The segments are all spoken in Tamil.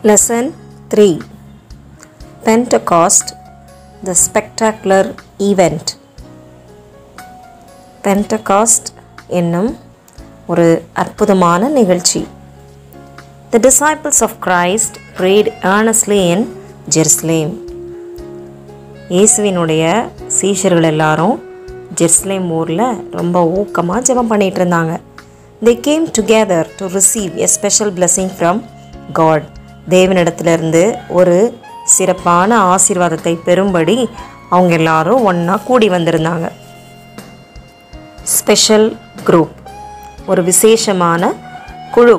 Lesson 3 Pentecost the spectacular event Pentecost என்னும் ஒரு அற்புதமான நிகழ்ச்சி The disciples of Christ prayed earnestly in Jerusalem. இயேசுவினுடைய சீஷர்கள் எல்லாரும் ஜெருசலேம் ஊரில் ரொம்ப ஊக்கமாக ஜெபம் பண்ணிட்டு இருந்தாங்க they came together to receive a special blessing from God தேவனிடத்திலிருந்து ஒரு சிறப்பான ஆசீர்வாதத்தை பெறும்படி அவங்க எல்லாரும் ஒன்றா கூடி வந்திருந்தாங்க ஸ்பெஷல் குரூப் ஒரு விசேஷமான குழு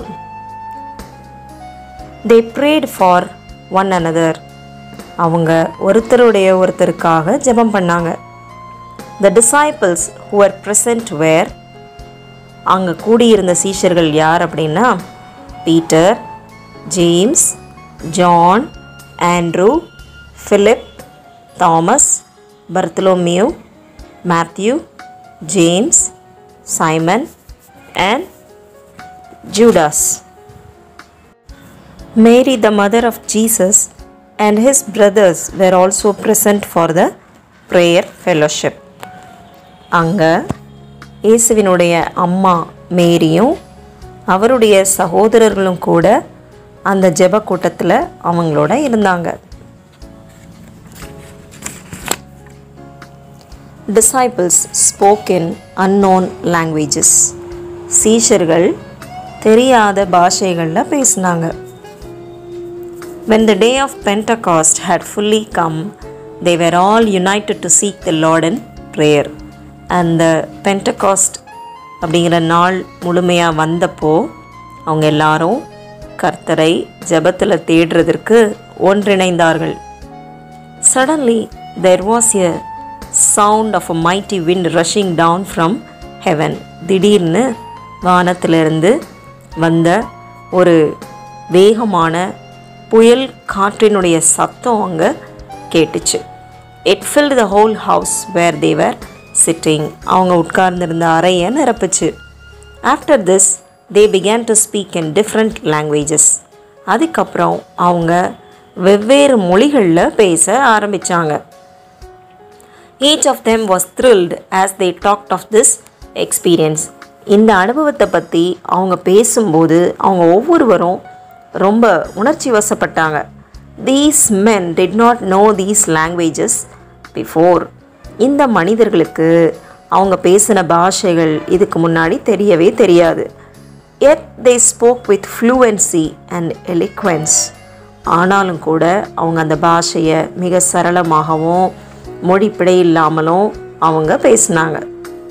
they prayed for one another அவங்க ஒருத்தருடைய ஒருத்தருக்காக ஜெபம் பண்ணாங்க the disciples who are present were அங்கே கூடியிருந்த சீஷர்கள் யார் அப்படின்னா Peter James John Andrew Philip Thomas Bartholomew Matthew James Simon and Judas Mary, the mother of Jesus, and his brothers were also present for the prayer fellowship. அங்கே இயேசுவினுடைய அம்மா மேரியும் அவருடைய சகோதரர்களும் கூட அந்த ஜெப கூட்டத்தில் அவங்களோட இருந்தாங்க disciples spoke in unknown languages சீஷர்கள் தெரியாத பாஷைகளில் பேசினாங்க When the day of Pentecost had fully come, they were all united to seek the Lord in prayer. அந்த பென்டகாஸ்ட் அப்படிங்கிற நாள் முழுமையாக வந்தப்போ அவங்க எல்லாரும் கர்த்தரை ஜெபத்தில் தேடுறதற்கு ஒன்றிணைந்தார்கள் suddenly there was a sound of a mighty wind rushing down from heaven திடீர்னு வானத்திலிருந்து வந்த ஒரு வேகமான புயல் காற்றினுடைய சத்தம் அங்கே கேட்டுச்சு it filled the whole house where they were sitting அவங்க உட்கார்ந்திருந்த அறையை நிரப்புச்சு after this they began to speak in different languages அதுக்கப்புறம் அவங்க வெவ்வேறு மொழிகளில் பேச ஆரம்பித்தாங்க each of them was thrilled as they talked of this experience இந்த அனுபவத்தை பற்றி அவங்க பேசும்போது அவங்க ஒவ்வொருவரும் ரொம்ப உணர்ச்சி வசப்பட்டாங்க these men did not know these languages before இந்த மனிதர்களுக்கு அவங்க பேசின பாஷைகள் இதுக்கு முன்னாடி தெரியவே தெரியாது எட் தே spoke with fluency and eloquence ஆனாலும் கூட அவங்க அந்த பாஷையை மிக சரளமாகவும் மொழி பிழை இல்லாமலும் அவங்க பேசினாங்க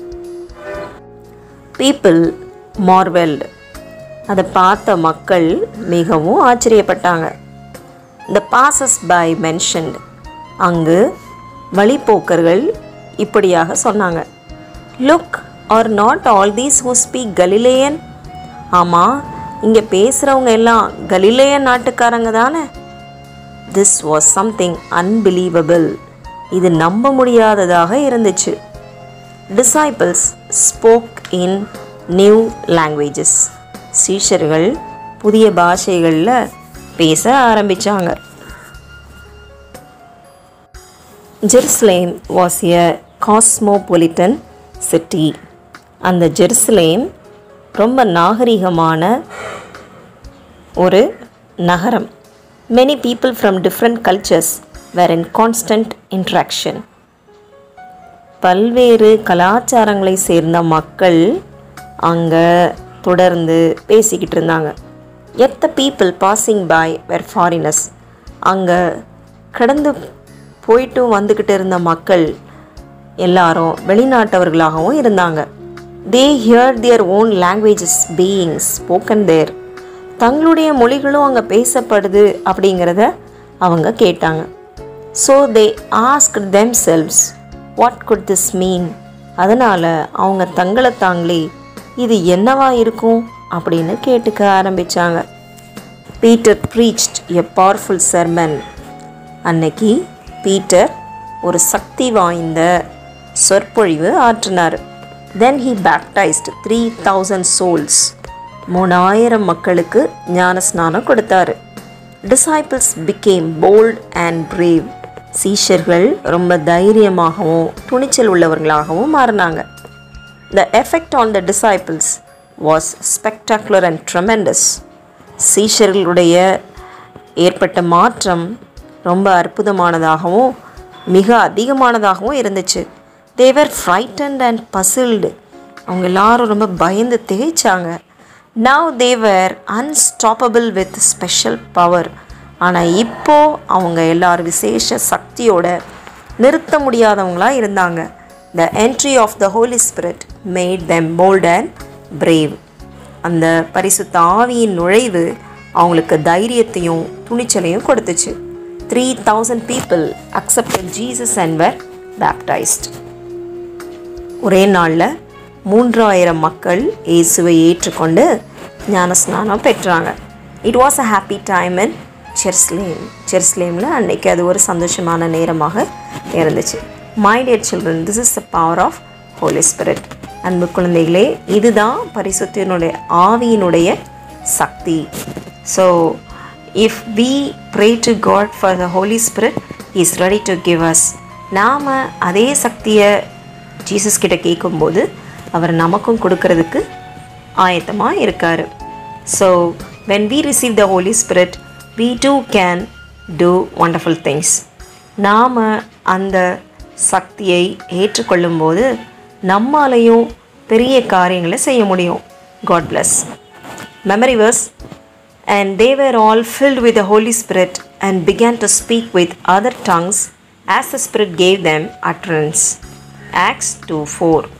பீப்புள் மார்வெல்டு அதை பார்த்த மக்கள் மிகவும் ஆச்சரியப்பட்டாங்க த பாசஸ் பை மென்ஷன்ட் அங்கு வழிப்போக்கர்கள் இப்படியாக சொன்னாங்க look are not all these who speak Galilean ஆமாம் இங்கே பேசுகிறவங்க எல்லாம் கலிலேயன் நாட்டுக்காரங்க தானே திஸ் வாஸ் சம்திங் அன்பிலீவபிள் இது நம்ப முடியாததாக இருந்துச்சு disciples spoke in new languages சீஷர்கள் புதிய பாஷைகளில் பேச ஆரம்பித்தாங்க Jerusalem was a cosmopolitan city அந்த ஜெருசலேம் ரொம்ப நாகரிகமான ஒரு நகரம் many people from different cultures were in constant interaction பல்வேறு கலாச்சாரங்களை சேர்ந்த மக்கள் அங்கே தொடர்ந்து பேசிக்கிட்டு இருந்தாங்க the people passing by were foreigners அங்கே கடந்து போயிட்டும் வந்துக்கிட்டு இருந்த மக்கள் எல்லாரும் வெளிநாட்டவர்களாகவும் இருந்தாங்க they hear their own languages being spoken there தங்களுடைய மொழிகளும் அங்கே பேசப்படுது அப்படிங்கிறத அவங்க கேட்டாங்க so they ask themselves what could this mean அதனால் அவங்க தங்களை தாங்களே இது என்னவா இருக்கும் அப்படின்னு கேட்டுக்க ஆரம்பித்தாங்க Peter preached a powerful sermon அன்னைக்கு பீட்டர் ஒரு சக்தி வாய்ந்த சொற்பொழிவு ஆற்றினார் then he baptised three thousand souls மூணாயிரம் மக்களுக்கு ஞான ஸ்நானம் கொடுத்தாரு disciples became bold and brave சீஷர்கள் ரொம்ப தைரியமாகவும் துணிச்சல் உள்ளவர்களாகவும் மாறினாங்க the effect on the disciples was spectacular and tremendous சீஷர்களுடைய ஏற்பட்ட மாற்றம் ரொம்ப அற்புதமானதாகவும் மிக அதிகமானதாகவும் இருந்துச்சு தேவர் ஃப்ரைட்டன்ட் அண்ட் பசில்டு அவங்க எல்லாரும் ரொம்ப பயந்து திகைச்சாங்க now they were unstoppable with special power ஆனால் இப்போது அவங்க எல்லாரும் விசேஷ சக்தியோட நிறுத்த முடியாதவங்களாக இருந்தாங்க the entry of the Holy Spirit made them bold and brave அந்த பரிசுத்த ஆவியின் நுழைவு அவங்களுக்கு தைரியத்தையும் துணிச்சலையும் கொடுத்துச்சு three thousand people accepted Jesus and were baptised ஒரே நாளில் மூன்றாயிரம் மக்கள் இயேசுவை ஏற்றுக்கொண்டு ஞானஸ்நானம் பெற்றாங்க it was a happy time in Jerusalem செர்ஸ்லேமில் அன்னைக்கு அது ஒரு சந்தோஷமான நேரமாக இருந்துச்சு my dear children this is the power of Holy Spirit அன்பு குழந்தைகளே இதுதான் பரிசுத்தினுடைய ஆவியினுடைய சக்தி so if we pray to God for the Holy Spirit is ready to give us நாம் அதே சக்தியை ஜீசஸ் கிட்ட கேட்கும்போது அவர் நமக்கும் கொடுக்கறதுக்கு ஆயத்தமாக இருக்கார் so when we receive the Holy Spirit we too can do wonderful things நாம் அந்த சக்தியை ஏற்றுக்கொள்ளும்போது நம்மாலையும் பெரிய காரியங்களை செய்ய முடியும் God bless memory verse and they were all filled with the Holy Spirit and began to speak with other tongues as the Spirit gave them utterance. Acts 2 4.